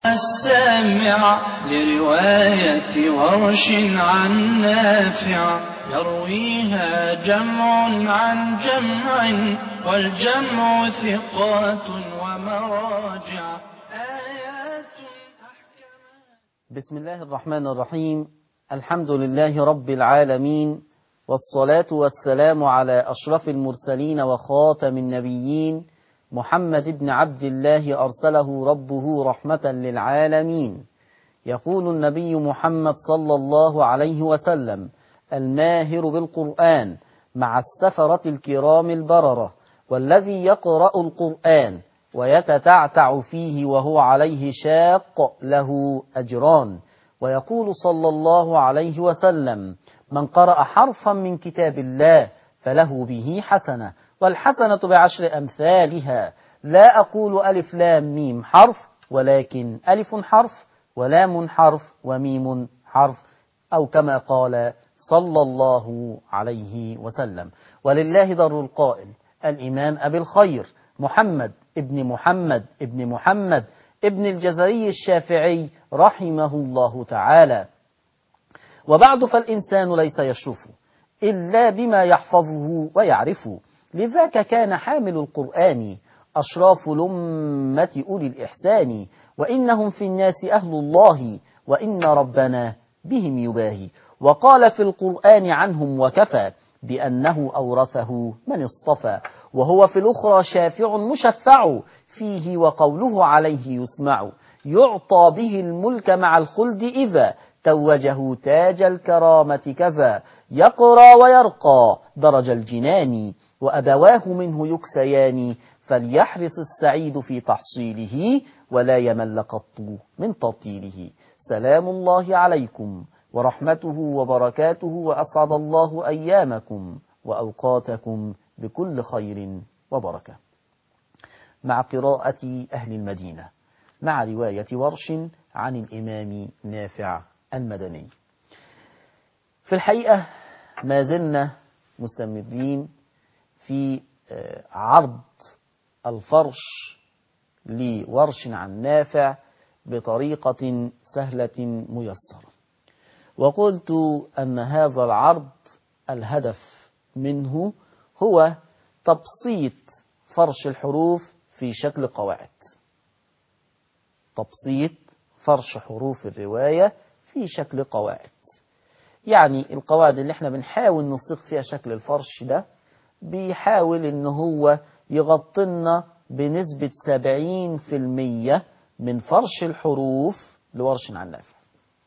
السامع لرواية ورش عن نافع يرويها جمع عن جمع والجمع ثقات ومراجع آيات أحكمات بسم الله الرحمن الرحيم الحمد لله رب العالمين والصلاة والسلام على أشرف المرسلين وخاتم النبيين محمد بن عبد الله أرسله ربه رحمة للعالمين يقول النبي محمد صلى الله عليه وسلم الماهر بالقرآن مع السفرة الكرام البررة والذي يقرأ القرآن ويتتعتع فيه وهو عليه شاق له أجران ويقول صلى الله عليه وسلم من قرأ حرفا من كتاب الله فله به حسنة والحسنة بعشر أمثالها لا أقول ألف لام ميم حرف ولكن ألف حرف ولام حرف وميم حرف أو كما قال صلى الله عليه وسلم ولله در القائل الإمام أبي الخير محمد ابن محمد ابن محمد ابن الجزري الشافعي رحمه الله تعالى وبعد فالإنسان ليس يشرف إلا بما يحفظه ويعرفه لذاك كان حامل القرآن أشراف الأمة أولي الإحسان وإنهم في الناس أهل الله وإن ربنا بهم يباهي وقال في القرآن عنهم وكفى بأنه أورثه من اصطفى وهو في الأخرى شافع مشفع فيه وقوله عليه يسمع يعطى به الملك مع الخلد إذا توجه تاج الكرامة كذا يقرى ويرقى درج الجنان وأبواه منه يكسيان فليحرص السعيد في تحصيله ولا يمل قط من تطيله سلام الله عليكم ورحمته وبركاته وأسعد الله أيامكم وأوقاتكم بكل خير وبركة مع قراءة أهل المدينة مع رواية ورش عن الإمام نافع المدني في الحقيقة ما زلنا مستمرين في عرض الفرش لورش عن نافع بطريقة سهلة ميسرة وقلت أن هذا العرض الهدف منه هو تبسيط فرش الحروف في شكل قواعد تبسيط فرش حروف الرواية في شكل قواعد يعني القواعد اللي احنا بنحاول نصيغ فيها شكل الفرش ده بيحاول ان هو يغطينا بنسبة 70% من فرش الحروف لورش عن نافع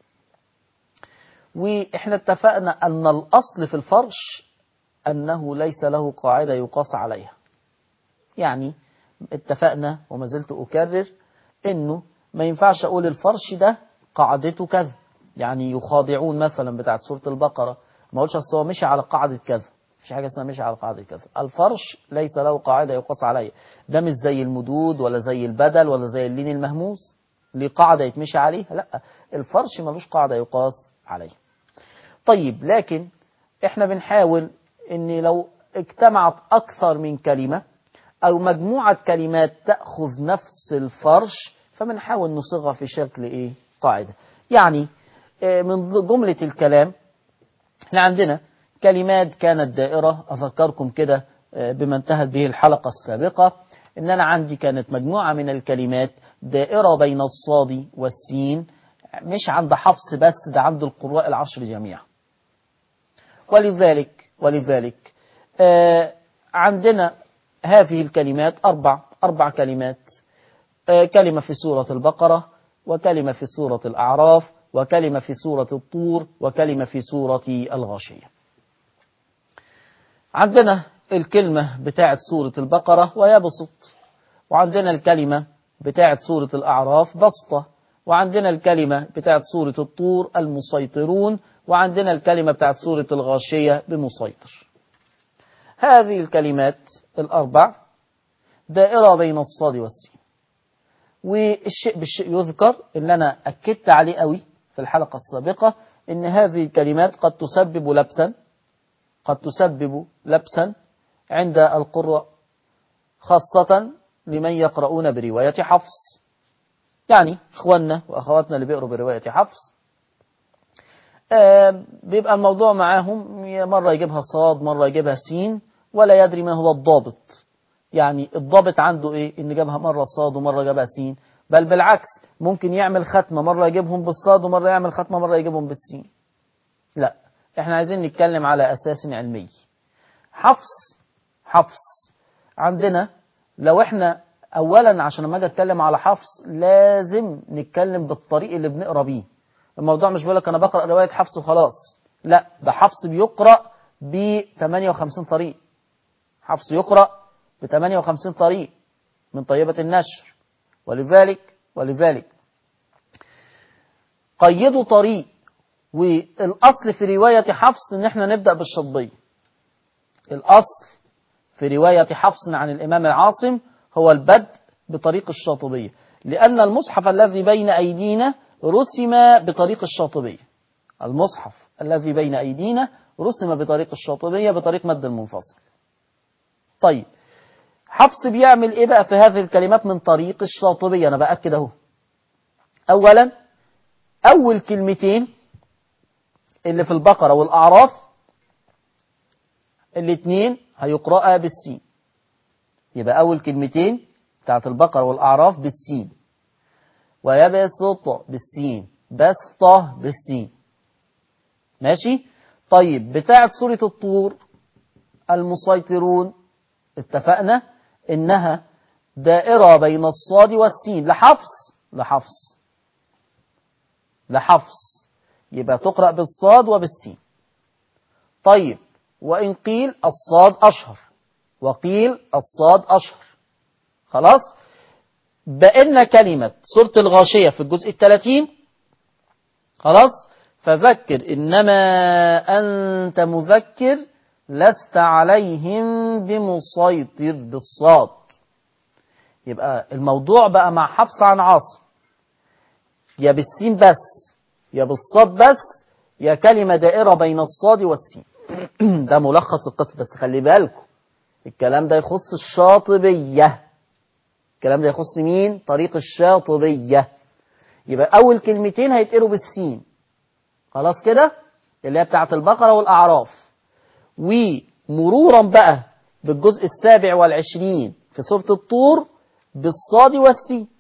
واحنا اتفقنا ان الاصل في الفرش انه ليس له قاعدة يقاس عليها يعني اتفقنا وما زلت اكرر انه ما ينفعش اقول الفرش ده قاعدته كذا يعني يخاضعون مثلا بتاعت سورة البقرة ما اقولش اصل هو مشي على قاعدة كذا مفيش حاجة اسمها مشي على قاعدة كذا الفرش ليس له قاعدة يقاس عليه ده مش زي المدود ولا زي البدل ولا زي اللين المهموس ليه قاعدة يتمشي عليها لا الفرش ملوش قاعدة يقاس عليه طيب لكن احنا بنحاول ان لو اجتمعت اكثر من كلمة او مجموعة كلمات تأخذ نفس الفرش فبنحاول نصيغها في شكل ايه قاعدة يعني من جملة الكلام احنا عندنا كلمات كانت دائرة أذكركم كده بما انتهت به الحلقة السابقة إن أنا عندي كانت مجموعة من الكلمات دائرة بين الصاد والسين مش عند حفص بس ده عند القراء العشر جميعا ولذلك ولذلك آه عندنا هذه الكلمات أربع أربع كلمات آه كلمة في سورة البقرة وكلمة في سورة الأعراف وكلمة في سورة الطور وكلمة في سورة الغاشية عندنا الكلمة بتاعت سورة البقرة ويبسط وعندنا الكلمة بتاعت سورة الأعراف بسطة وعندنا الكلمة بتاعت سورة الطور المسيطرون وعندنا الكلمة بتاعت سورة الغاشية بمسيطر هذه الكلمات الأربع دائرة بين الصاد والسين والشيء بالشيء يذكر اللي أنا أكدت عليه قوي في الحلقة السابقة إن هذه الكلمات قد تسبب لبسا قد تسبب لبسا عند القراء خاصة لمن يقرؤون برواية حفص يعني إخواننا وأخواتنا اللي بيقروا برواية حفص آه بيبقى الموضوع معاهم مرة يجيبها صاد مرة يجيبها سين ولا يدري ما هو الضابط يعني الضابط عنده ايه ان جابها مرة صاد ومرة جابها سين بل بالعكس ممكن يعمل ختمة مرة يجيبهم بالصاد ومرة يعمل ختمة مرة يجيبهم بالسين لا احنا عايزين نتكلم على اساس علمي حفص حفص عندنا لو احنا اولا عشان لما اجي اتكلم على حفص لازم نتكلم بالطريق اللي بنقرا بيه الموضوع مش بقول لك انا بقرا روايه حفص وخلاص لا ده حفص بيقرا ب 58 طريق حفص يقرا ب 58 طريق من طيبه النشر ولذلك ولذلك قيدوا طريق والاصل في روايه حفص ان احنا نبدا بالشطبيه الاصل في روايه حفص عن الامام العاصم هو البدء بطريق الشاطبيه لان المصحف الذي بين ايدينا رسم بطريق الشاطبيه المصحف الذي بين ايدينا رسم بطريق الشاطبيه بطريق مد المنفصل طيب حفص بيعمل ايه بقى في هذه الكلمات من طريق الشاطبيه انا باكد اهو اولا اول كلمتين اللي في البقره والاعراف الاثنين هيقرأها بالسين يبقى أول كلمتين بتاعت البقرة والأعراف بالسين ويبسط بالسين بسطة بالسين ماشي طيب بتاعت سورة الطور المسيطرون اتفقنا إنها دائرة بين الصاد والسين لحفص لحفص لحفص يبقى تقرأ بالصاد وبالسين طيب وإن قيل الصاد أشهر وقيل الصاد أشهر خلاص بقينا كلمة سورة الغاشية في الجزء الثلاثين خلاص فذكر إنما أنت مذكر لست عليهم بمسيطر بالصاد يبقى الموضوع بقى مع حفص عن عاصم يا بالسين بس يا بالصاد بس يا كلمة دائرة بين الصاد والسين ده ملخص القصة بس خلي بالكم الكلام ده يخص الشاطبية الكلام ده يخص مين طريق الشاطبية يبقى أول كلمتين هيتقروا بالسين خلاص كده اللي هي بتاعت البقرة والأعراف ومرورا بقى بالجزء السابع والعشرين في سورة الطور بالصاد والسين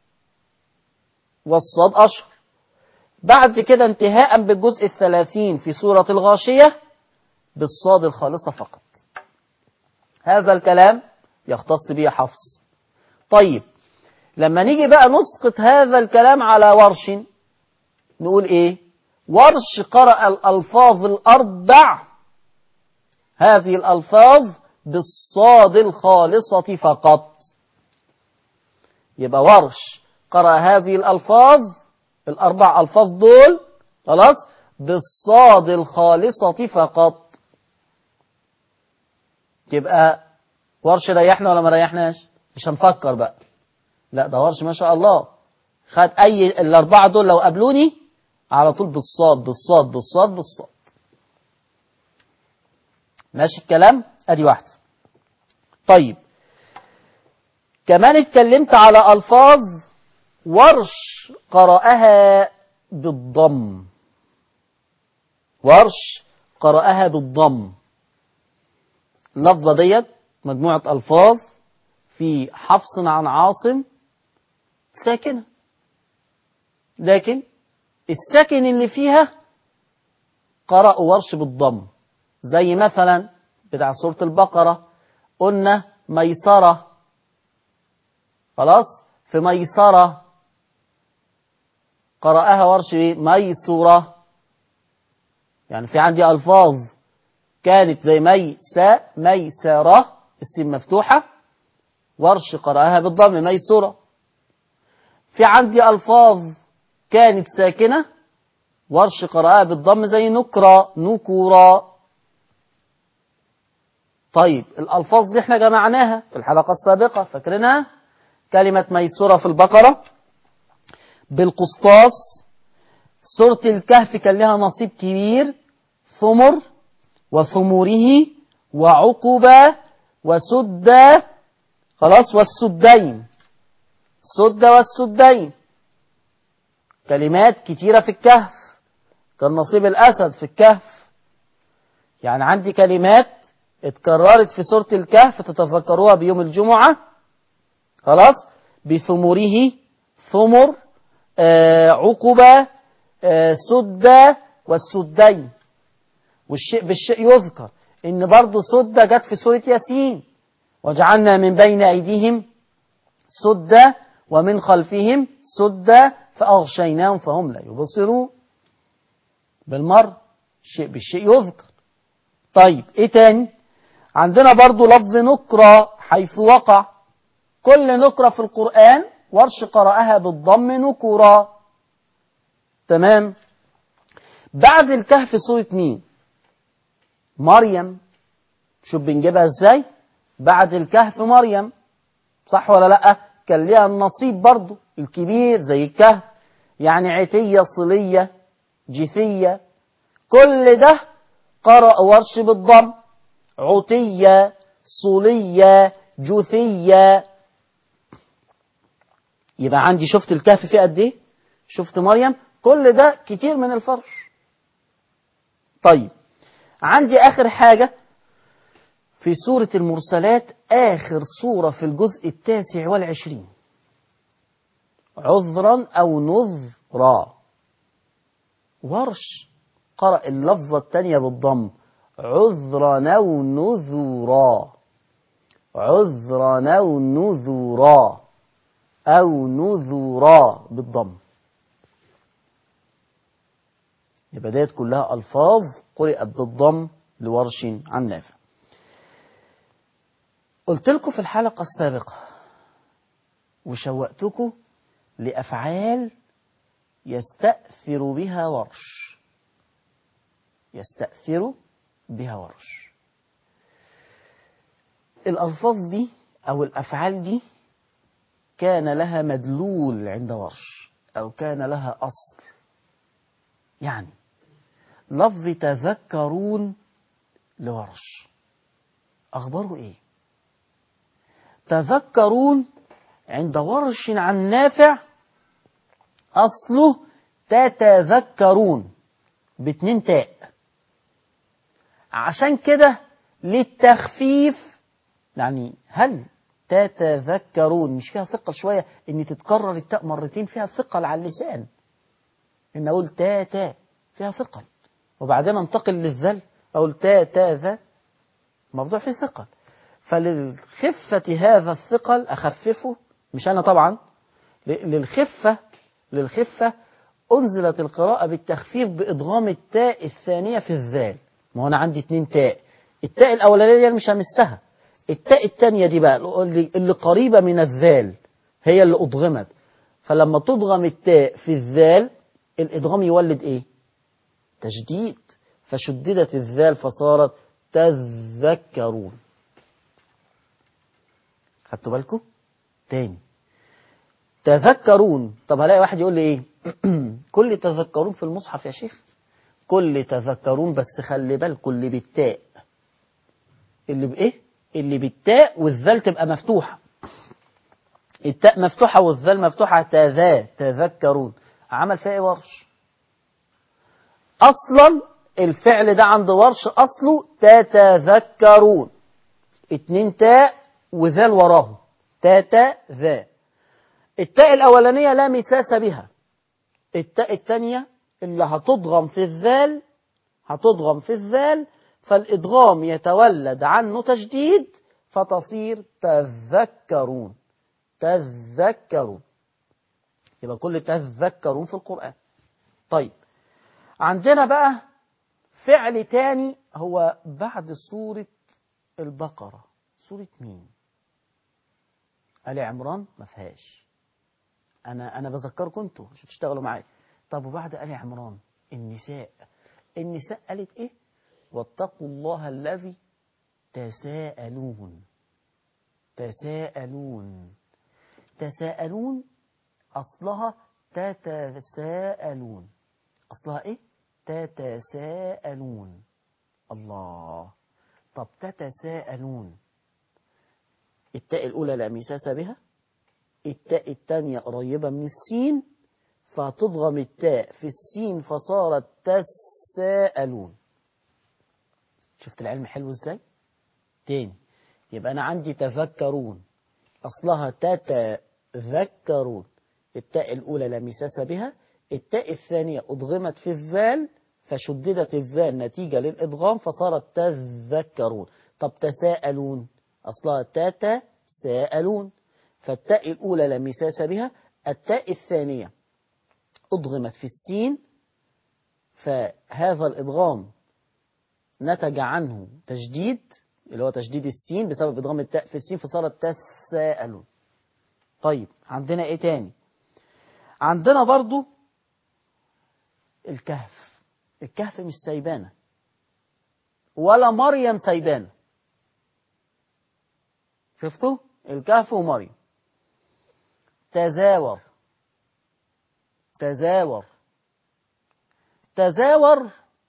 والصاد أشهر بعد كده انتهاء بالجزء الثلاثين في سورة الغاشية بالصاد الخالصة فقط هذا الكلام يختص به حفص طيب لما نيجي بقى نسقط هذا الكلام على ورش نقول ايه ورش قرأ الألفاظ الأربع هذه الألفاظ بالصاد الخالصة فقط يبقى ورش قرأ هذه الألفاظ الأربع ألفاظ دول خلاص بالصاد الخالصة فقط يبقى ورش ريحنا ولا ما ريحناش مش هنفكر بقى لا ده ورش ما شاء الله خد اي الاربعه دول لو قابلوني على طول بالصاد بالصاد بالصاد بالصاد ماشي الكلام ادي واحده طيب كمان اتكلمت على الفاظ ورش قرأها بالضم ورش قرأها بالضم اللفظة ديت مجموعة ألفاظ في حفص عن عاصم ساكنة لكن الساكن اللي فيها قرأ ورش بالضم زي مثلا بتاع سورة البقرة قلنا ميسرة خلاص في ميسرة قرأها ورش ميسورة يعني في عندي ألفاظ كانت زي ميسا ميسرة السين مفتوحة ورش قرأها بالضم ميسورة في عندي ألفاظ كانت ساكنة ورش قرأها بالضم زي نكرة نكورا طيب الألفاظ دي احنا جمعناها في الحلقة السابقة فاكرينها كلمة ميسورة في البقرة بالقسطاس سورة الكهف كان لها نصيب كبير ثمر وثمره وعقبة وسد خلاص والسدين سد والسدين كلمات كتيرة في الكهف كان نصيب الأسد في الكهف يعني عندي كلمات اتكررت في سورة الكهف تتذكروها بيوم الجمعة خلاص بثمره ثمر آه عقبة آه سدة والسدين والشيء بالشيء يذكر ان برضو سدة جت في سورة ياسين وجعلنا من بين ايديهم سدة ومن خلفهم سدة فأغشيناهم فهم لا يبصرون بالمر الشيء بالشيء يذكر طيب ايه تاني عندنا برضو لفظ نكرة حيث وقع كل نكرة في القرآن ورش قرأها بالضم نكرة تمام بعد الكهف سورة مين مريم شوف بنجيبها ازاي بعد الكهف مريم صح ولا لا كان ليها النصيب برضو الكبير زي الكهف يعني عتية صلية جثية كل ده قرأ ورش بالضم عتية صلية جثية يبقى عندي شفت الكهف فيه قد ايه شفت مريم كل ده كتير من الفرش طيب عندي اخر حاجة في سورة المرسلات آخر سورة في الجزء التاسع والعشرين عذرا أو نذرا ورش قرأ اللفظة الثانية بالضم عذرا أو نذرا عذرا أو نذرا أو نذرا بالضم يبقى ديت كلها ألفاظ قرأت بالضم لورش عن نافع قلت لكم في الحلقة السابقة وشوقتكم لأفعال يستأثر بها ورش يستأثر بها ورش الألفاظ دي أو الأفعال دي كان لها مدلول عند ورش أو كان لها أصل يعني لفظ تذكرون لورش أخباره إيه تذكرون عند ورش عن نافع أصله تتذكرون باتنين تاء عشان كده للتخفيف يعني هل تتذكرون مش فيها ثقل شوية ان تتكرر التاء مرتين فيها ثقل على اللسان ان اقول تا تا فيها ثقل وبعدين انتقل للذل اقول تا تا ذا موضوع فيه ثقل فللخفة هذا الثقل أخففه مش أنا طبعا للخفة للخفة أنزلت القراءة بالتخفيف بإدغام التاء الثانية في الذال ما هو أنا عندي اتنين تاء التاء الأولانية دي مش همسها التاء الثانية دي بقى اللي, اللي قريبة من الذال هي اللي أضغمت فلما تضغم التاء في الذال الإدغام يولد إيه تشديد فشددت الذال فصارت تذكرون خدتوا بالكم تاني تذكرون طب هلاقي واحد يقول لي ايه كل تذكرون في المصحف يا شيخ كل تذكرون بس خلي بالكم اللي بالتاء اللي بايه اللي بالتاء والذال تبقى مفتوحه التاء مفتوحه والذال مفتوحه تذا تذكرون عمل فيها ايه ورش اصلا الفعل ده عند ورش اصله تتذكرون اتنين تاء وذال وراه تاتا ذا التاء الأولانية لا مساس بها التاء الثانية اللي هتضغم في الذال هتضغم في الذال فالإدغام يتولد عنه تجديد فتصير تذكرون تذكرون يبقى كل تذكرون في القرآن طيب عندنا بقى فعل تاني هو بعد سورة البقرة سورة مين آل عمران ما فيهاش أنا أنا بذكركم أنتوا عشان تشتغلوا معايا طب وبعد آل عمران النساء النساء قالت إيه؟ واتقوا الله الذي تساءلون تساءلون تساءلون أصلها تتساءلون أصلها إيه؟ تتساءلون الله طب تتساءلون التاء الأولى لا مساس بها التاء الثانية قريبة من السين فهتضغم التاء في السين فصارت تساءلون شفت العلم حلو ازاي تاني يبقى انا عندي تذكرون اصلها تتذكرون التاء الاولى لا مساس بها التاء الثانيه ادغمت في الذال فشددت الذال نتيجه للادغام فصارت تذكرون طب تساءلون اصلها تتساءلون فالتاء الاولى لا مساس بها التاء الثانيه أدغمت في السين فهذا الإدغام نتج عنه تشديد اللي هو تشديد السين بسبب إدغام التاء في السين فصارت تساءلون طيب عندنا إيه تاني عندنا برضو الكهف الكهف مش سيبانة ولا مريم سيبانة شفتوا الكهف ومريم تزاور تزاور تزاور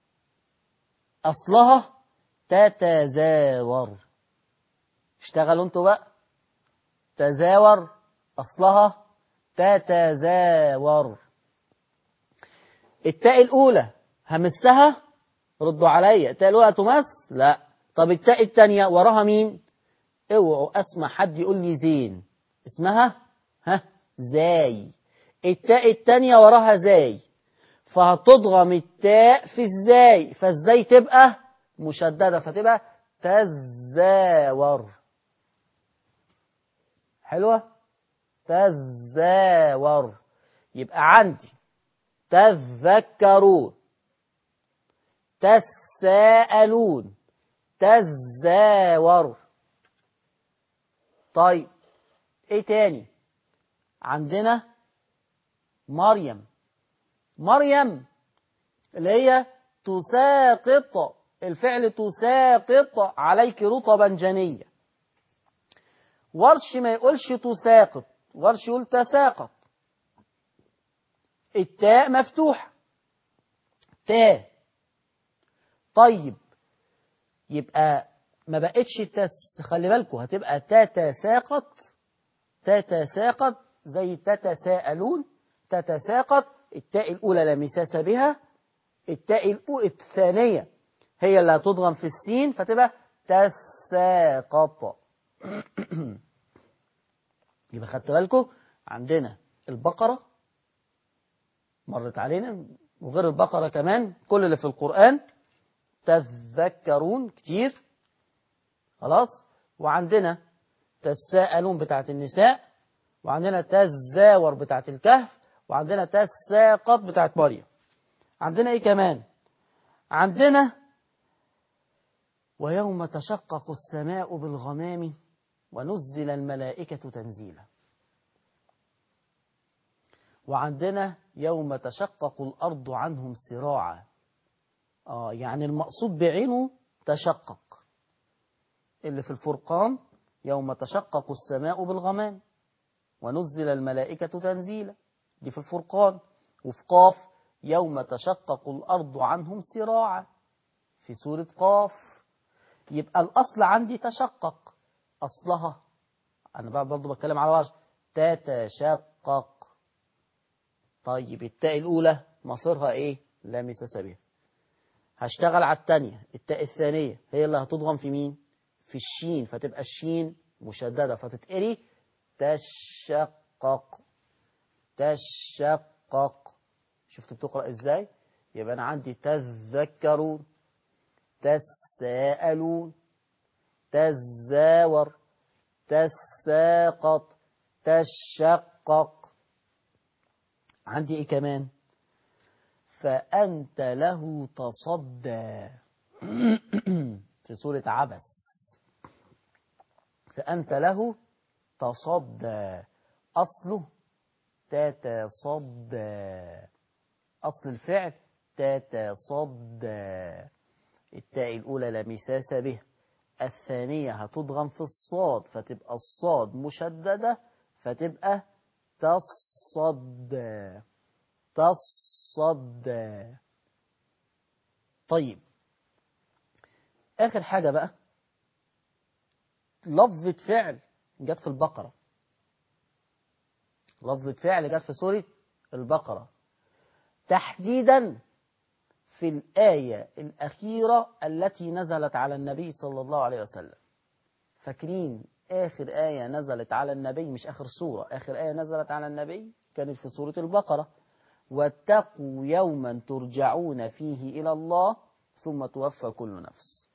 أصلها تتزاور اشتغلوا انتوا بقى تزاور أصلها تتزاور التاء الأولى همسها ردوا عليا التاء الأولى تمس لا طب التاء الثانية وراها مين اوعوا اسمع حد يقول لي زين اسمها ها زاي التاء التانية وراها زاي فهتضغم التاء في الزاي فالزاي تبقى مشددة فتبقى تزاور حلوة تزاور يبقى عندي تذكرون تساءلون تزاور طيب ايه تاني عندنا مريم مريم اللي هي تساقط الفعل تساقط عليك رطبا جنيا ورش ما يقولش تساقط ورش يقول تساقط التاء مفتوحة تاء طيب يبقى ما بقتش تس خلي بالكم هتبقى تتساقط تتساقط زي تتساءلون تتساقط التاء الأولى لا مساس بها التاء الثانية هي اللي هتضغم في السين فتبقى تساقط يبقى خدت بالكم عندنا البقرة مرت علينا وغير البقرة كمان كل اللي في القرآن تذكرون كتير خلاص وعندنا تساءلون بتاعت النساء وعندنا تزاور بتاعت الكهف وعندنا تساقط بتاعت مريم عندنا ايه كمان عندنا ويوم تشقق السماء بالغمام ونزل الملائكة تنزيلا وعندنا يوم تشقق الأرض عنهم سراعا آه يعني المقصود بعينه تشقق اللي في الفرقان يوم تشقق السماء بالغمام ونزل الملائكة تنزيلا دي في الفرقان وفي قاف يوم تشقق الأرض عنهم سراعا في سورة قاف يبقى الأصل عندي تشقق أصلها أنا بقى برضو بتكلم على وجه تتشقق طيب التاء الأولى مصيرها إيه لا مساس بها هشتغل على الثانية التاء الثانية هي اللي هتضغم في مين في الشين فتبقى الشين مشددة فتتقري تشقق تشقق شفت بتقرأ ازاي يبقى انا عندي تذكرون تساءلون تزاور تساقط تشقق عندي ايه كمان فأنت له تصدى في سورة عبس فأنت له تصدى أصله تتصدى أصل الفعل تتصدى التاء الأولى لا مساس به الثانية هتضغم في الصاد فتبقى الصاد مشددة فتبقى تصدى تصدى طيب آخر حاجة بقى لفظة فعل جت في البقرة لفظة فعل جت في سورة البقرة تحديدا في الآية الأخيرة التي نزلت على النبي صلى الله عليه وسلم فاكرين آخر آية نزلت على النبي مش آخر سورة آخر آية نزلت على النبي كانت في سورة البقرة واتقوا يوما ترجعون فيه إلى الله ثم توفى كل نفس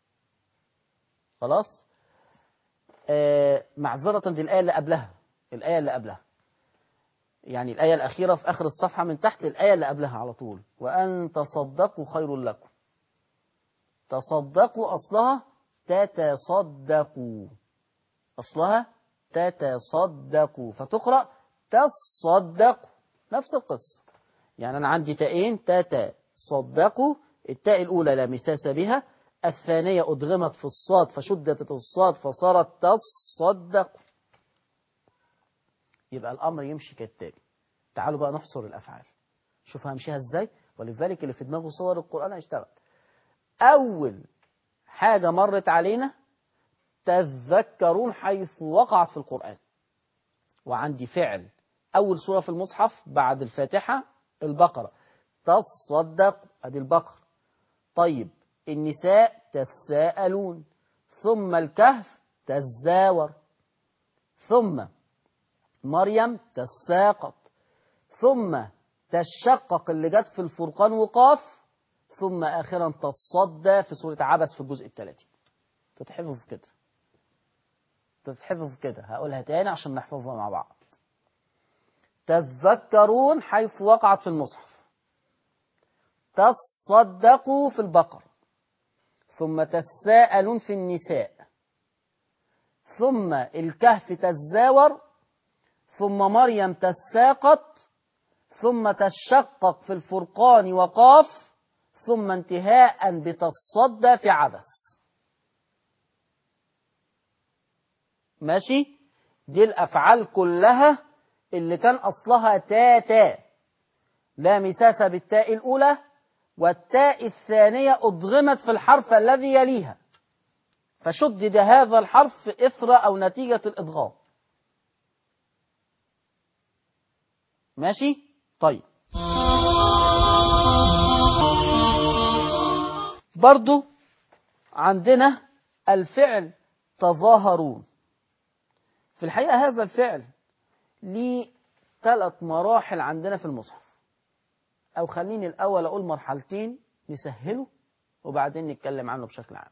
خلاص آه معذرة دي الآية اللي قبلها الآية اللي قبلها يعني الآية الأخيرة في آخر الصفحة من تحت الآية اللي قبلها على طول وأن تصدقوا خير لكم تصدقوا أصلها تتصدقوا أصلها تتصدقوا فتقرأ تصدقوا نفس القصة يعني أنا عندي تاءين تتصدقوا التاء الأولى لا مساس بها الثانية أدغمت في الصاد فشدت الصاد فصارت تصدق يبقى الأمر يمشي كالتالي تعالوا بقى نحصر الأفعال شوف همشيها إزاي ولذلك اللي في دماغه صور القرآن هيشتغل أول حاجة مرت علينا تذكرون حيث وقعت في القرآن وعندي فعل أول سورة في المصحف بعد الفاتحة البقرة تصدق أدي البقرة طيب النساء تساءلون ثم الكهف تزاور ثم مريم تساقط ثم تشقق اللي جت في الفرقان وقاف ثم آخرا تصدى في سورة عبس في الجزء الثلاثي تتحفظ في كده تتحفظ في كده هقولها تاني عشان نحفظها مع بعض تذكرون حيث وقعت في المصحف تصدقوا في البقر ثم تساءلون في النساء ثم الكهف تزاور ثم مريم تساقط ثم تشقق في الفرقان وقاف ثم انتهاء بتصدى في عبس ماشي دي الأفعال كلها اللي كان أصلها تاتا لا مساس بالتاء الأولى والتاء الثانية أضغمت في الحرف الذي يليها فشدد هذا الحرف إثر أو نتيجة الإضغام ماشي طيب برضو عندنا الفعل تظاهرون في الحقيقة هذا الفعل ليه ثلاث مراحل عندنا في المصحف أو خليني الأول أقول مرحلتين نسهله وبعدين نتكلم عنه بشكل عام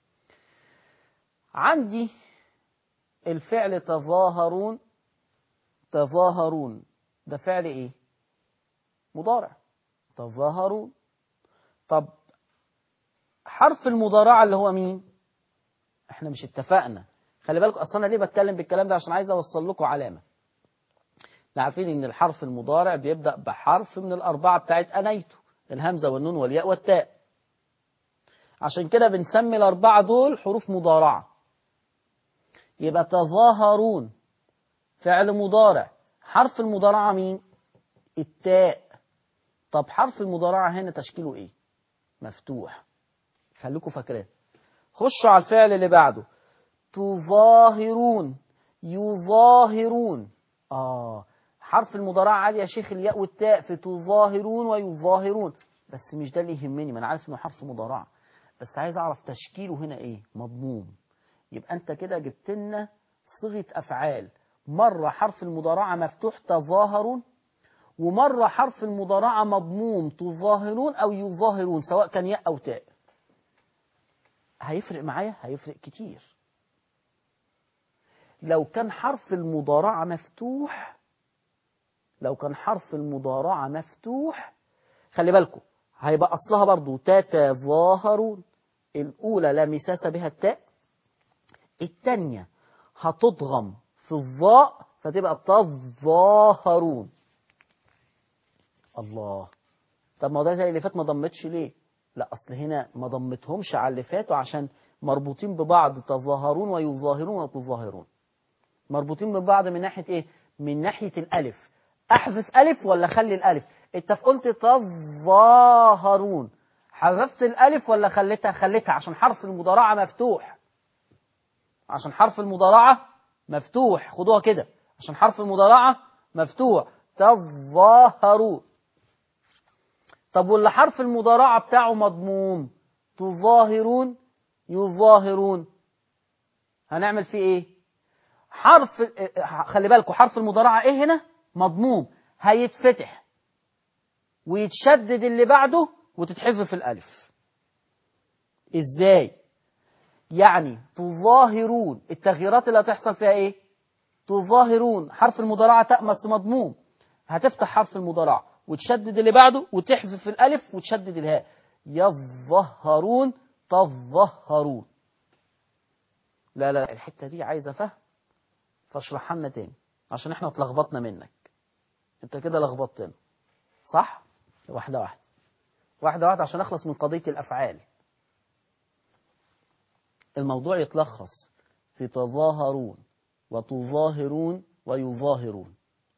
عندي الفعل تظاهرون تظاهرون ده فعل ايه مضارع تظاهرون طب حرف المضارعة اللي هو مين احنا مش اتفقنا خلي بالكم اصلا انا ليه بتكلم بالكلام ده عشان عايز اوصل لكم علامة احنا عارفين ان الحرف المضارع بيبدأ بحرف من الاربعة بتاعت انيته الهمزة والنون والياء والتاء عشان كده بنسمي الاربعة دول حروف مضارعة يبقى تظاهرون فعل مضارع حرف المضارعة مين التاء طب حرف المضارعة هنا تشكيله ايه مفتوح خليكم فاكرين خشوا على الفعل اللي بعده تظاهرون يظاهرون اه حرف المضارعة عادي يا شيخ الياء والتاء في تظاهرون ويظاهرون بس مش ده اللي يهمني ما انا عارف انه حرف مضارعة بس عايز اعرف تشكيله هنا ايه مضموم يبقى انت كده جبت لنا صيغة افعال مرة حرف المضارعة مفتوح تظاهرون ومرة حرف المضارعة مضموم تظاهرون أو يظاهرون سواء كان ياء أو تاء هيفرق معايا هيفرق كتير لو كان حرف المضارعة مفتوح لو كان حرف المضارعة مفتوح خلي بالكم هيبقى أصلها برضو تتظاهرون الأولى لا مساس بها التاء الثانية هتضغم في الظاء فتبقى تظاهرون الله طب ما هو ده زي اللي فات ما ضمتش ليه لا اصل هنا ما ضمتهمش على اللي فاتوا عشان مربوطين ببعض تظاهرون ويظاهرون وتظاهرون مربوطين ببعض من ناحيه ايه من ناحيه الالف احذف الف ولا خلي الالف انت قلت تظاهرون حذفت الالف ولا خليتها خليتها عشان حرف المضارعه مفتوح عشان حرف المضارعه مفتوح خدوها كده عشان حرف المضارعة مفتوح تظاهرون طب واللي حرف المضارعة بتاعه مضموم تظاهرون يظاهرون هنعمل فيه ايه حرف خلي بالكم حرف المضارعة ايه هنا مضموم هيتفتح ويتشدد اللي بعده وتتحذف الالف ازاي يعني تظاهرون التغييرات اللي هتحصل فيها ايه تظاهرون حرف المضارعة تأمس مضموم هتفتح حرف المضارعة وتشدد اللي بعده وتحذف الألف وتشدد الهاء يظهرون تظهرون لا لا الحتة دي عايزة فهم فاشرحها لنا تاني عشان احنا اتلخبطنا منك انت كده لخبطتنا صح واحدة واحدة واحدة واحدة عشان اخلص من قضية الافعال الموضوع يتلخص في تظاهرون وتظاهرون ويظاهرون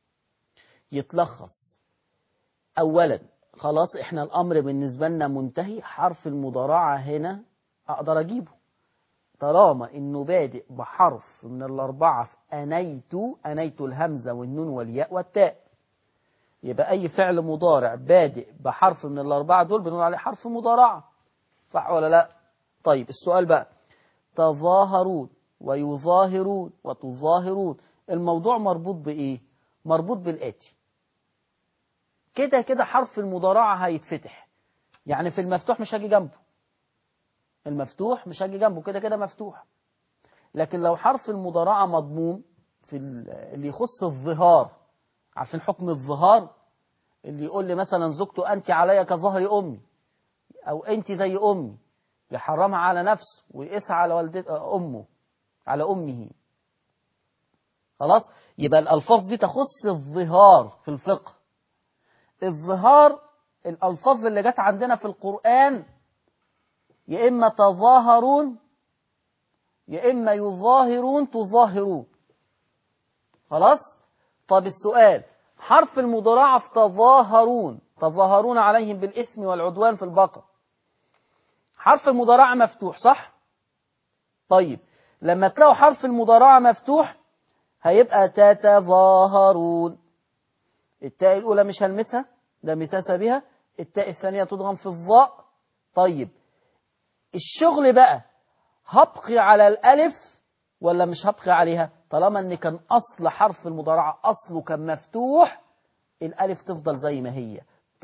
يتلخص اولا خلاص احنا الامر بالنسبه لنا منتهي حرف المضارعه هنا اقدر اجيبه طالما انه بادئ بحرف من الاربعه في انيت انيت الهمزه والنون والياء والتاء يبقى اي فعل مضارع بادئ بحرف من الاربعه دول بنقول عليه حرف مضارعه صح ولا لا طيب السؤال بقى تظاهرون ويظاهرون وتظاهرون الموضوع مربوط بايه مربوط بالاتي كده كده حرف المضارعة هيتفتح يعني في المفتوح مش هاجي جنبه المفتوح مش هاجي جنبه كده كده مفتوح لكن لو حرف المضارعة مضموم في اللي يخص الظهار عارفين حكم الظهار اللي يقول لي مثلا زوجته أنت علي كظهر أمي أو أنت زي أمي يحرمها على نفسه ويقيسها على والدة أمه على أمه خلاص يبقى الألفاظ دي تخص الظهار في الفقه الظهار الألفاظ اللي جت عندنا في القرآن يا إما تظاهرون يا إما يظاهرون تظاهرون خلاص طب السؤال حرف المضارعة في تظاهرون تظاهرون عليهم بالإثم والعدوان في البقر حرف المضارعة مفتوح صح طيب لما تلاقوا حرف المضارعة مفتوح هيبقى تتظاهرون التاء الأولى مش هلمسها لا مساس بها التاء الثانية تضغم في الظاء طيب الشغل بقى هبقي على الألف ولا مش هبقي عليها طالما ان كان أصل حرف المضارعة أصله كان مفتوح الألف تفضل زي ما هي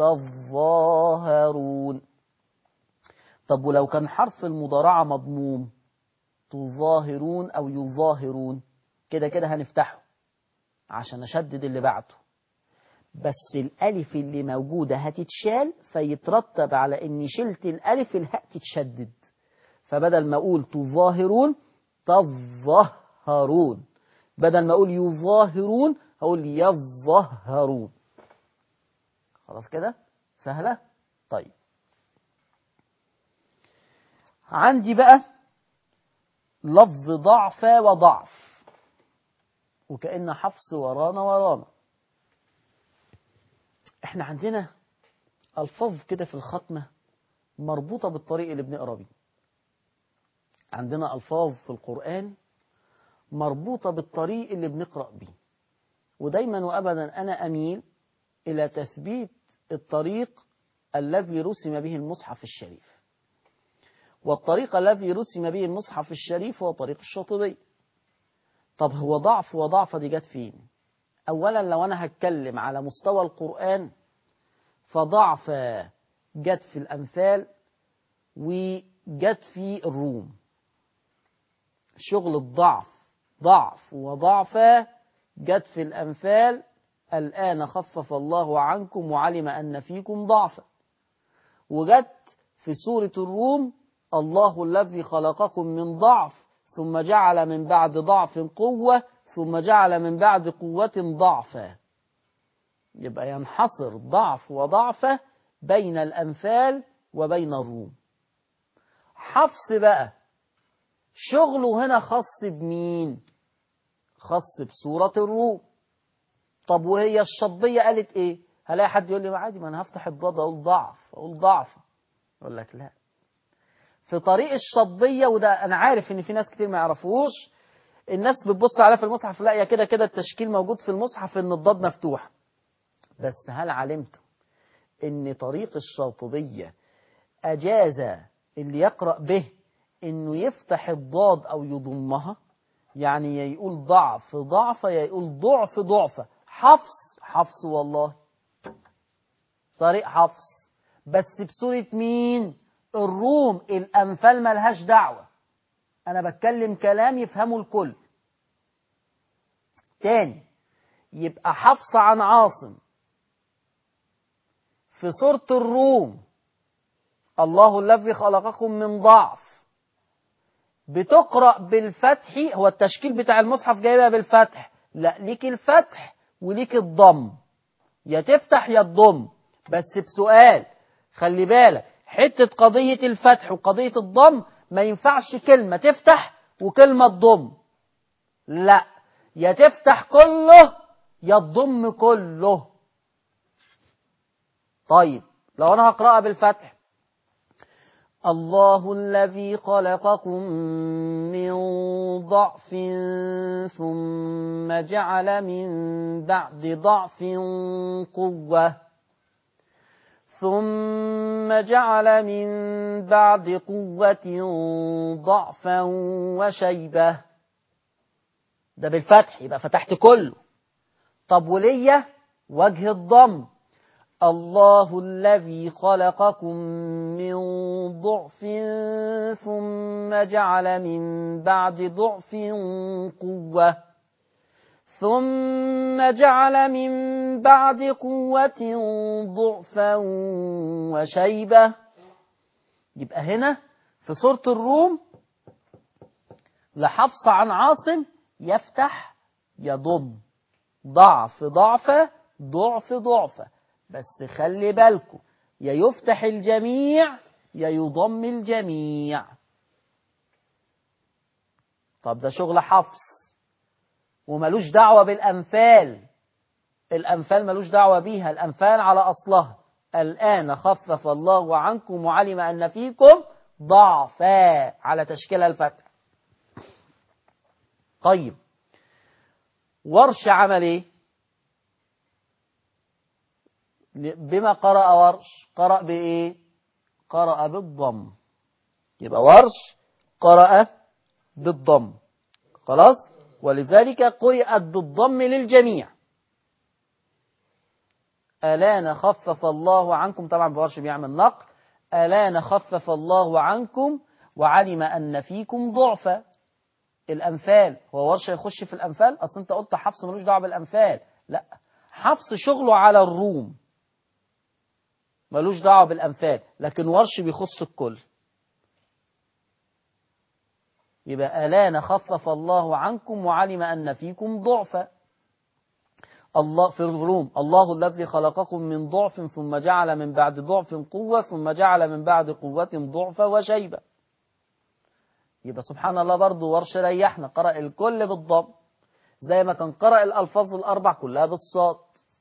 تظاهرون طب ولو كان حرف المضارعة مضموم تظاهرون أو يظاهرون كده كده هنفتحه عشان أشدد اللي بعده بس الألف اللي موجودة هتتشال فيترتب على إني شلت الألف الهاء تتشدد فبدل ما أقول تظاهرون تظهرون بدل ما أقول يظاهرون هقول يظهرون خلاص كده سهلة طيب عندي بقى لفظ ضعف وضعف وكأن حفص ورانا ورانا احنا عندنا الفاظ كده في الختمه مربوطه بالطريق اللي بنقرا بيه عندنا الفاظ في القران مربوطه بالطريق اللي بنقرا بيه ودايما وابدا انا اميل الى تثبيت الطريق الذي رسم به المصحف الشريف والطريق الذي رسم به المصحف الشريف هو طريق الشاطبي طب هو ضعف وضعف دي جت فين اولا لو انا هتكلم على مستوى القران فضعف جت في الامثال وجت في الروم شغل الضعف ضعف وضعف جت في الامثال الان خفف الله عنكم وعلم ان فيكم ضعفا وجت في سوره الروم الله الذي خلقكم من ضعف ثم جعل من بعد ضعف قوه ثم جعل من بعد قوة ضعفا يبقى ينحصر ضعف وضعفة بين الأمثال وبين الروم حفص بقى شغله هنا خاص بمين خاص بسورة الروم طب وهي الشطبية قالت ايه هلاقي حد يقول لي عادي ما انا هفتح الضاد اقول ضعف اقول ضعف اقول لك لا في طريق الشطبية وده انا عارف ان في ناس كتير ما يعرفوش الناس بتبص عليها في المصحف لا يا كده كده التشكيل موجود في المصحف ان الضاد مفتوح بس هل علمتم إن طريق الشاطبية أجاز اللي يقرأ به إنه يفتح الضاد أو يضمها يعني يا يقول ضعف ضعف يا يقول ضعف ضعف حفص حفص والله طريق حفص بس بصورة مين الروم الأنفال ملهاش دعوة أنا بتكلم كلام يفهمه الكل تاني يبقى حفص عن عاصم في سورة الروم الله الذي خلقكم من ضعف بتقرأ بالفتح هو التشكيل بتاع المصحف جايبها بالفتح لا ليك الفتح وليك الضم يا تفتح يا تضم بس بسؤال خلي بالك حتة قضية الفتح وقضية الضم ما ينفعش كلمة تفتح وكلمة تضم لا يا تفتح كله يا تضم كله طيب لو انا هقرأها بالفتح الله الذي خلقكم من ضعف ثم جعل من بعد ضعف قوة ثم جعل من بعد قوة ضعفا وشيبة ده بالفتح يبقى فتحت كله طب وليا وجه الضم الله الذي خلقكم من ضعف ثم جعل من بعد ضعف قوة ثم جعل من بعد قوة ضعفا وشيبة يبقى هنا في سورة الروم لحفص عن عاصم يفتح يضم ضعف ضعفة ضعف ضعفة بس خلي بالكم يا يفتح الجميع يا يضم الجميع طب ده شغل حفص وملوش دعوة بالأنفال الأنفال ملوش دعوة بيها الأنفال على أصلها الآن خفف الله عنكم وعلم أن فيكم ضعفا على تشكيل الفتح طيب ورش عمل ايه بما قرأ ورش قرأ بإيه قرأ بالضم يبقى ورش قرأ بالضم خلاص ولذلك قرأت بالضم للجميع ألان خفف الله عنكم طبعا بورش بيعمل نقل ألان خفف الله عنكم وعلم أن فيكم ضعفا الأنفال هو ورش يخش في الأنفال أصل أنت قلت حفص ملوش دعوة بالأنفال لا حفص شغله على الروم ملوش دعوة بالأنفال لكن ورش بيخص الكل يبقى ألان خفف الله عنكم وعلم أن فيكم ضعفا الله في الروم الله الذي خلقكم من ضعف ثم جعل من بعد ضعف قوة ثم جعل من بعد قوة ضعفا وشيبة يبقى سبحان الله برضه ورش ريحنا قرأ الكل بالضم زي ما كان قرأ الألفاظ الأربع كلها بالصاد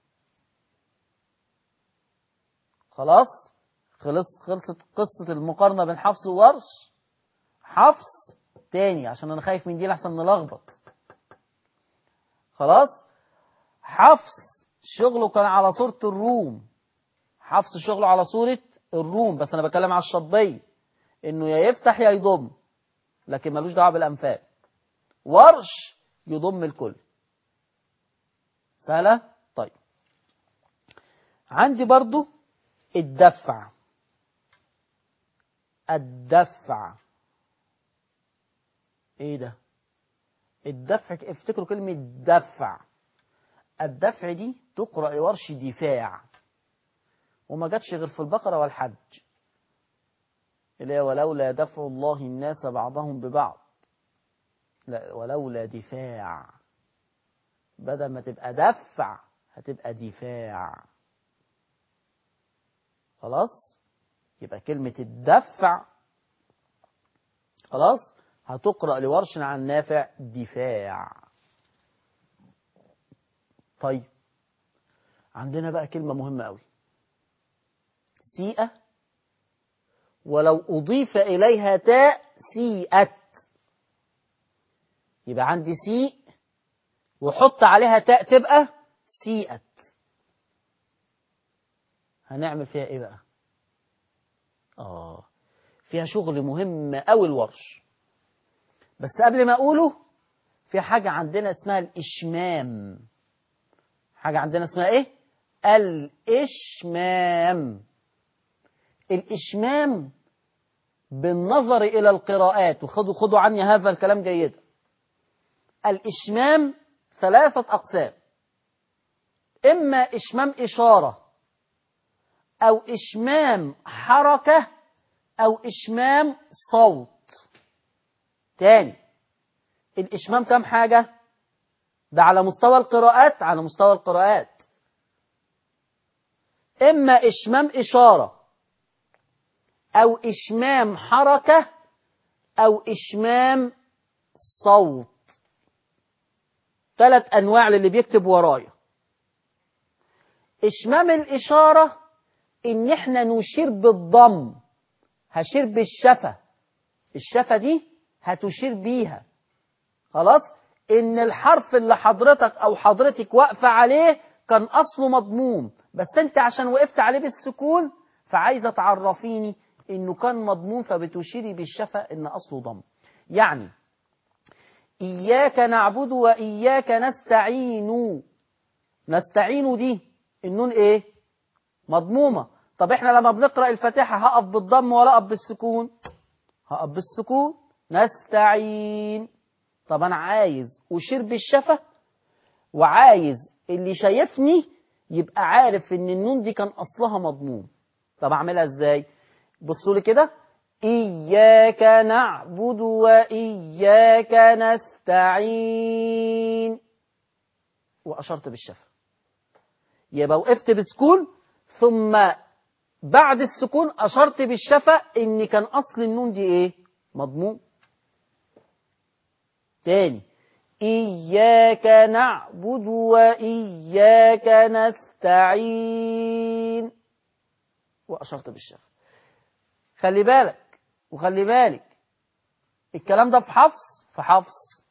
خلاص خلص خلصت قصة المقارنة بين حفص وورش حفص تاني عشان أنا خايف من دي لحسن نلخبط خلاص حفص شغله كان على صورة الروم حفص شغله على صورة الروم بس أنا بتكلم على الشطبية إنه يا يفتح يا يضم لكن ملوش دعوة بالأنفال ورش يضم الكل سهلة؟ طيب عندي برضو الدفع الدفع ايه ده الدفع افتكروا كلمة دفع الدفع دي تقرأ ورش دفاع وما جاتش غير في البقرة والحج اللي هي ولولا دفع الله الناس بعضهم ببعض لا ولولا دفاع بدل ما تبقى دفع هتبقى دفاع خلاص يبقى كلمة الدفع خلاص هتقرأ لورش عن نافع دفاع طيب عندنا بقى كلمة مهمة قوي سيئة ولو أضيف إليها تاء سيئت يبقى عندي سيء وحط عليها تاء تبقى سيئت هنعمل فيها ايه بقى اه فيها شغل مهم قوي الورش بس قبل ما اقوله في حاجة عندنا اسمها الإشمام حاجة عندنا اسمها ايه الإشمام الإشمام بالنظر إلى القراءات وخذوا خذوا عني هذا الكلام جيدا الإشمام ثلاثة أقسام إما إشمام إشارة أو إشمام حركة أو إشمام صوت تاني الإشمام كم حاجة ده على مستوى القراءات على مستوى القراءات إما إشمام إشارة أو إشمام حركة أو إشمام صوت ثلاث أنواع للي بيكتب ورايا إشمام الإشارة إن إحنا نشير بالضم هشير بالشفة الشفة دي هتشير بيها خلاص إن الحرف اللي حضرتك أو حضرتك واقفة عليه كان أصله مضموم بس أنت عشان وقفت عليه بالسكون فعايزة تعرفيني إنه كان مضموم فبتشيري بالشفة إن أصله ضم يعني إياك نعبد وإياك نستعين نستعين دي النون إيه مضمومة طب إحنا لما بنقرأ الفاتحة هقف بالضم ولا أقف بالسكون هقف بالسكون نستعين طب أنا عايز أشير بالشفة وعايز اللي شايفني يبقى عارف إن النون دي كان أصلها مضموم طب أعملها إزاي بصوا لي كده إياك نعبد وإياك نستعين وأشرت بالشفة يبقى وقفت بسكون ثم بعد السكون أشرت بالشفة إن كان أصل النون دي إيه مضموم تاني إياك نعبد وإياك نستعين وأشرت بالشفة خلي بالك وخلي بالك الكلام ده في حفص في حفص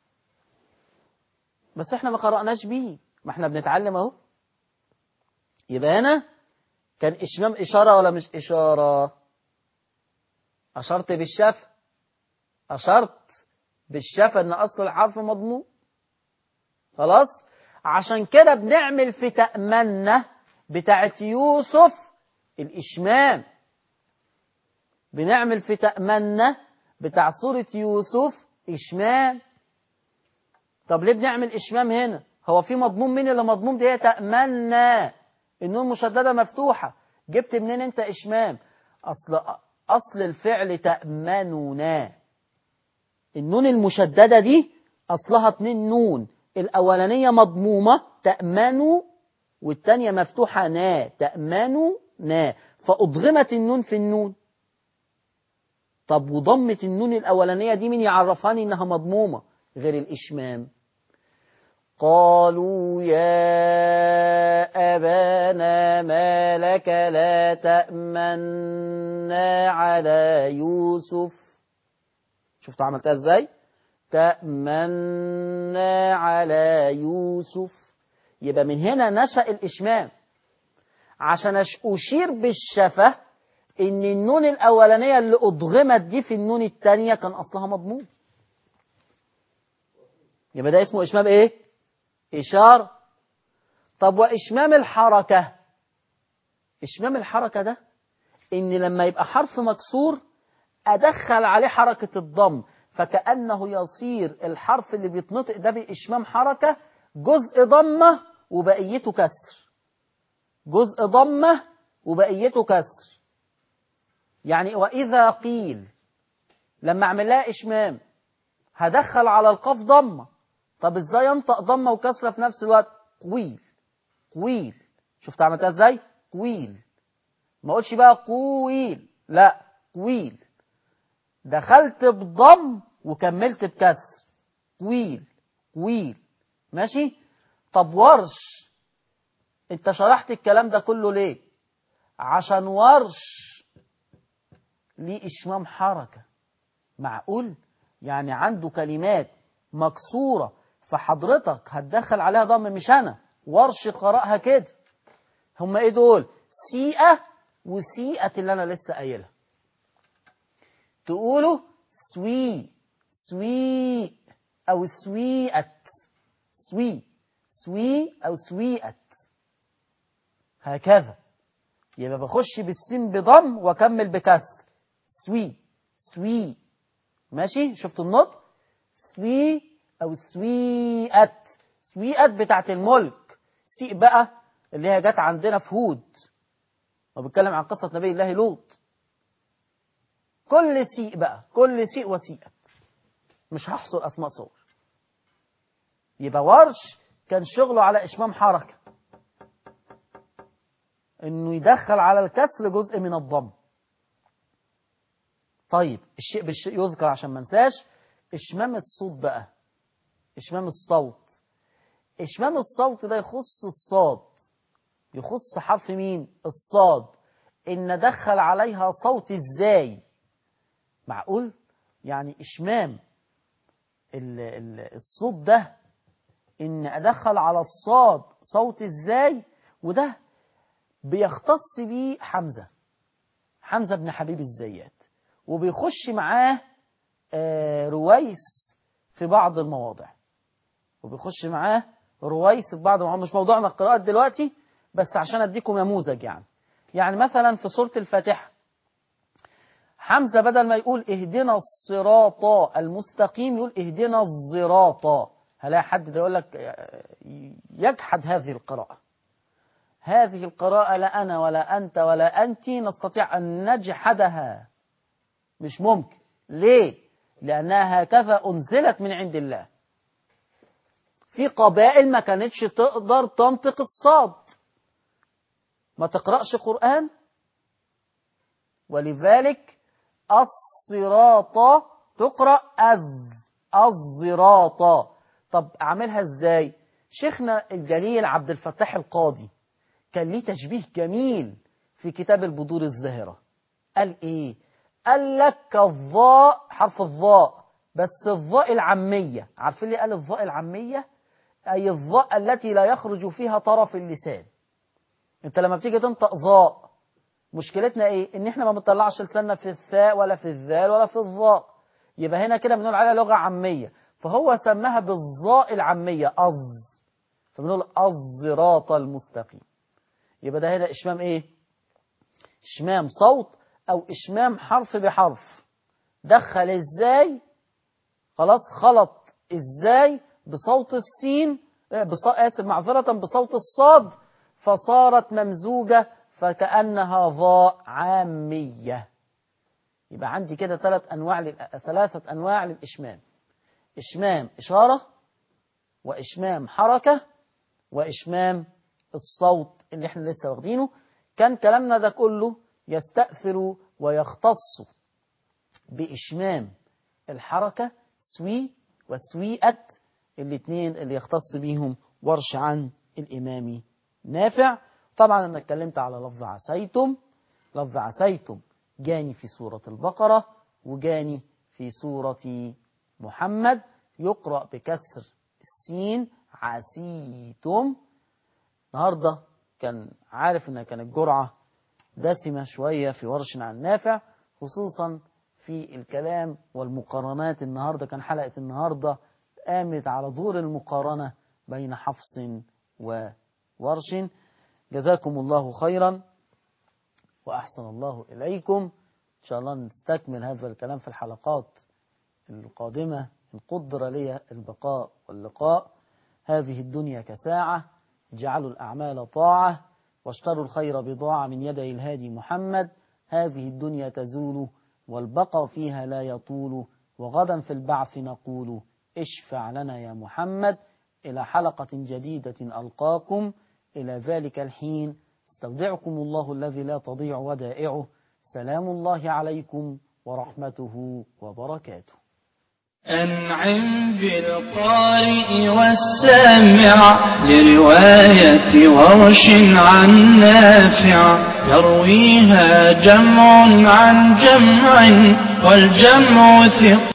بس احنا ما قرأناش بيه ما احنا بنتعلم اهو يبقى هنا كان اشمام اشارة ولا مش اشارة اشرت بالشفة اشرت بالشفة ان اصل الحرف مضموم خلاص عشان كده بنعمل في تأمنة بتاعت يوسف الاشمام بنعمل في تأمنة بتاع سورة يوسف إشمام طب ليه بنعمل إشمام هنا هو في مضموم مين اللي مضموم دي هي تأمنة النون مشددة مفتوحة جبت منين انت إشمام أصل أصل الفعل تأمننا النون المشددة دي أصلها اتنين نون الأولانية مضمومة تأمنوا والتانية مفتوحة نا تأمنوا نا فأضغمت النون في النون طب وضمة النون الأولانية دي مين يعرفاني إنها مضمومة غير الإشمام قالوا يا أبانا ما لك لا تأمنا على يوسف شفت عملتها ازاي تأمنا على يوسف يبقى من هنا نشأ الإشمام عشان أشير بالشفة ان النون الاولانيه اللي ادغمت دي في النون الثانيه كان اصلها مضموم يبقى ده اسمه اشمام ايه اشاره طب واشمام الحركه اشمام الحركه ده ان لما يبقى حرف مكسور ادخل عليه حركه الضم فكانه يصير الحرف اللي بيتنطق ده باشمام حركه جزء ضمه وبقيته كسر جزء ضمه وبقيته كسر يعني وإذا قيل لما أعمل لها إشمام هدخل على القاف ضمة طب إزاي أنطق ضمة وكسرة في نفس الوقت قويل قويل شفت عملتها إزاي قويل ما أقولش بقى قويل لا قويل دخلت بضم وكملت بكسر قويل قويل ماشي طب ورش انت شرحت الكلام ده كله ليه عشان ورش ليه إشمام حركة معقول يعني عنده كلمات مكسورة فحضرتك هتدخل عليها ضم مش أنا ورش قرأها كده هم إيه دول سيئة وسيئت اللي أنا لسه قايلها تقولوا سوي سوي أو سويئت سوي سوي أو سويئت هكذا يبقى بخش بالسين بضم واكمل بكسر سوي سوي ماشي شفت النطق سوي او سويئت سويئت بتاعت الملك سيء بقى اللي هي جت عندنا في هود وبتكلم عن قصة نبي الله لوط كل سيء بقى كل سيء وسيئت مش هحصر اسماء صور يبقى ورش كان شغله على اشمام حركه انه يدخل على الكسر جزء من الضم طيب الشيء بالشيء يذكر عشان ما انساش اشمام الصوت بقى اشمام الصوت اشمام الصوت ده يخص الصاد يخص حرف مين الصاد ان دخل عليها صوت ازاي معقول يعني اشمام ال ال الصوت ده ان ادخل على الصاد صوت ازاي وده بيختص بيه حمزة حمزة بن حبيب الزيات وبيخش معاه آه رويس في بعض المواضع وبيخش معاه رويس في بعض المواضع مش موضوعنا القراءات دلوقتي بس عشان اديكم نموذج يعني يعني مثلا في سورة الفاتحة حمزة بدل ما يقول اهدنا الصراط المستقيم يقول اهدنا الزراط هلاقي حد ده يقول لك يجحد هذه القراءة هذه القراءة لا أنا ولا أنت ولا أنت نستطيع أن نجحدها مش ممكن ليه؟ لأنها هكذا أنزلت من عند الله في قبائل ما كانتش تقدر تنطق الصاد ما تقرأش قرآن ولذلك الصراط تقرأ أز الزراط طب أعملها إزاي شيخنا الجليل عبد الفتاح القاضي كان ليه تشبيه جميل في كتاب البذور الزاهرة قال ايه قال لك الظاء حرف الظاء بس الظاء العامية عارفين ليه قال الظاء العامية أي الظاء التي لا يخرج فيها طرف اللسان انت لما بتيجي تنطق ظاء مشكلتنا ايه ان احنا ما بنطلعش لساننا في الثاء ولا في الذال ولا في الظاء يبقى هنا كده بنقول عليها لغة عامية فهو سماها بالظاء العامية أز فبنقول الصراط المستقيم يبقى ده هنا إشمام إيه إشمام صوت أو إشمام حرف بحرف دخل إزاي خلاص خلط إزاي بصوت السين بص... آسف معذرة بصوت الصاد فصارت ممزوجة فكأنها ضاء عامية يبقى عندي كده ثلاث أنواع لل... ثلاثة أنواع للإشمام إشمام إشارة وإشمام حركة وإشمام الصوت اللي احنا لسه واخدينه كان كلامنا ده كله يستأثر ويختص بإشمام الحركة سوي وسويئة الاثنين اللي يختص بيهم ورش عن الإمام نافع طبعا أنا اتكلمت على لفظ عسيتم لفظ عسيتم جاني في سورة البقرة وجاني في سورة محمد يقرأ بكسر السين عسيتم النهارده كان عارف ان كانت جرعة دسمة شوية في ورش عن نافع خصوصا في الكلام والمقارنات النهاردة كان حلقة النهاردة قامت على دور المقارنة بين حفص وورش جزاكم الله خيرا وأحسن الله إليكم إن شاء الله نستكمل هذا الكلام في الحلقات القادمة إن قدر لي البقاء واللقاء هذه الدنيا كساعة جعلوا الأعمال طاعة واشتروا الخير بضاعة من يدي الهادي محمد هذه الدنيا تزول والبقاء فيها لا يطول وغدا في البعث نقول اشفع لنا يا محمد إلى حلقة جديدة ألقاكم إلى ذلك الحين استودعكم الله الذي لا تضيع ودائعه سلام الله عليكم ورحمته وبركاته أنعم بالقارئ والسامع لرواية ورش عن نافع يرويها جمع عن جمع والجمع ثق